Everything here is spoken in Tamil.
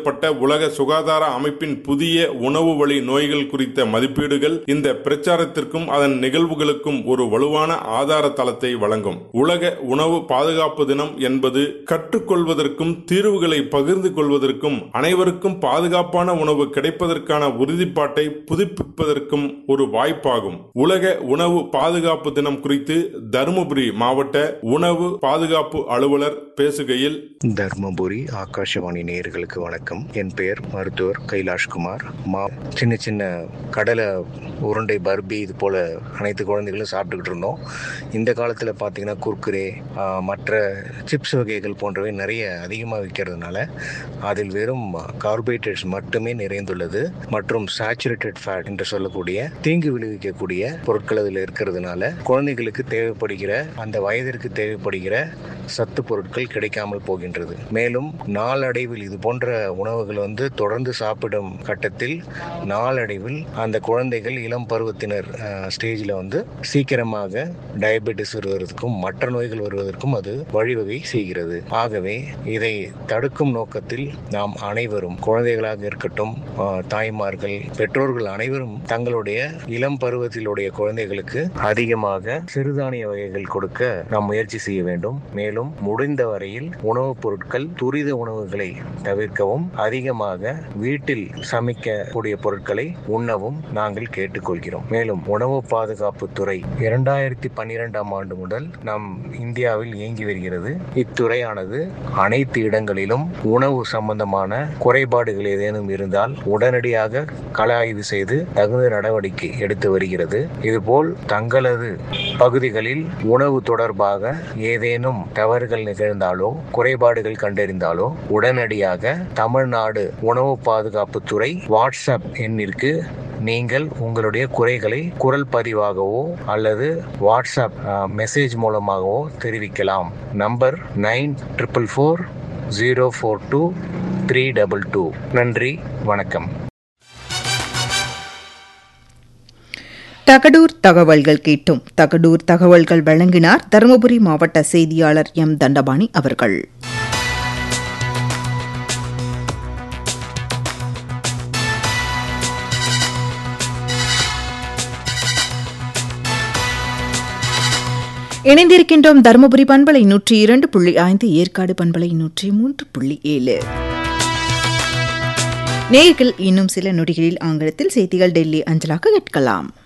வெளியிடப்பட்ட உலக சுகாதார அமைப்பின் புதிய உணவு வழி நோய்கள் குறித்த மதிப்பீடுகள் இந்த பிரச்சாரத்திற்கும் அதன் நிகழ்வுகளுக்கும் ஒரு வலுவான ஆதார தளத்தை வழங்கும் உலக உணவு பாதுகாப்பு தினம் என்பது கற்றுக்கொள்வதற்கும் தீர்வுகளை பகிர்ந்து கொள்வதற்கும் அனைவருக்கும் பாதுகாப்பான உணவு கிடைப்பதற்கான உறுதிப்பாட்டை புதுப்பிப்பதற்கும் ஒரு வாய்ப்பாகும் உலக உணவு பாதுகாப்பு தினம் குறித்து தருமபுரி மாவட்ட உணவு பாதுகாப்பு அலுவலர் பேசுகையில் தர்மபுரி ஆகாஷவாணி நேயர்களுக்கு வணக்கம் என் பெயர் மருத்துவர் கைலாஷ்குமார் மா சின்ன சின்ன கடலை உருண்டை பர்பி இது போல அனைத்து குழந்தைகளும் சாப்பிட்டுக்கிட்டு இருந்தோம் இந்த காலத்தில் பார்த்தீங்கன்னா குர்குரே ஆ, மற்ற சிப்ஸ் வகைகள் போன்றவை நிறைய அதிகமாக விற்கிறதுனால அதில் வெறும் கார்போஹைட்ரேட்ஸ் மட்டுமே நிறைந்துள்ளது மற்றும் சேச்சுரேட்டட் ஃபேட் என்று சொல்லக்கூடிய தீங்கு விளைவிக்கக்கூடிய பொருட்கள் அதில் இருக்கிறதுனால குழந்தைகளுக்கு தேவைப்படுகிற அந்த வயதிற்கு தேவைப்படுகிற சத்து பொருட்கள் கிடைக்காமல் போகின்றது மேலும் நாளடைவில் இது போன்ற உணவுகள் வந்து தொடர்ந்து சாப்பிடும் கட்டத்தில் நாளடைவில் அந்த குழந்தைகள் இளம் பருவத்தினர் ஸ்டேஜில் வந்து சீக்கிரமாக டயபெட்டிஸ் வருவதற்கும் மற்ற நோய்கள் வருவதற்கும் அது வழிவகை செய்கிறது ஆகவே இதை தடுக்கும் நோக்கத்தில் நாம் அனைவரும் குழந்தைகளாக இருக்கட்டும் ஆஹ், தாய்மார்கள் பெற்றோர்கள் அனைவரும் தங்களுடைய இளம் பருவத்திலுடைய குழந்தைகளுக்கு அதிகமாக சிறுதானிய வகைகள் கொடுக்க நாம் முயற்சி செய்ய வேண்டும் மேலும் முடிந்த வரையில் உணவுப் பொருட்கள் துரித உணவுகளை தவிர்க்கவும் அதிகமாக வீட்டில் சமைக்கக்கூடிய பொருட்களை உண்ணவும் நாங்கள் கேட்டுக்கொள்கிறோம் மேலும் உணவு பாதுகாப்பு துறை இரண்டாயிரத்தி பன்னிரெண்டாம் ஆண்டு முதல் நம் இந்தியாவில் இயங்கி வருகிறது இத்துறையானது அனைத்து இடங்களிலும் உணவு சம்பந்தமான குறைபாடுகள் ஏதேனும் இருந்தால் உடனடியாக கள ஆய்வு செய்து தகுந்த நடவடிக்கை எடுத்து வருகிறது இதுபோல் தங்களது பகுதிகளில் உணவு தொடர்பாக ஏதேனும் தவறுகள் நிகழ்ந்தாலோ குறைபாடுகள் கண்டறிந்தாலோ உடனடியாக தமிழ்நாடு உணவு பாதுகாப்பு துறை வாட்ஸ்அப் எண்ணிற்கு நீங்கள் உங்களுடைய குறைகளை குரல் பதிவாகவோ அல்லது வாட்ஸ்அப் அஹ், மெசேஜ் மூலமாகவோ தெரிவிக்கலாம் number nine triple four zero four two three double two நன்றி வணக்கம் தகடூர் தகவல்கள் கேட்டும் தகடூர் தகவல்கள் வழங்கினார் தருமபுரி மாவட்ட செய்தியாளர் எம் தண்டபாணி அவர்கள் இணைந்திருக்கின்றோம் தருமபுரி பண்பலை நூற்றி இரண்டு புள்ளி ஐந்து ஏற்காடு பண்பலை நூற்றி மூன்று புள்ளி ஏழு நேயர்கள் இன்னும் சில நொடிகளில் ஆங்கிலத்தில் செய்திகள் டெல்லி அஞ்சலாக கேட்கலாம்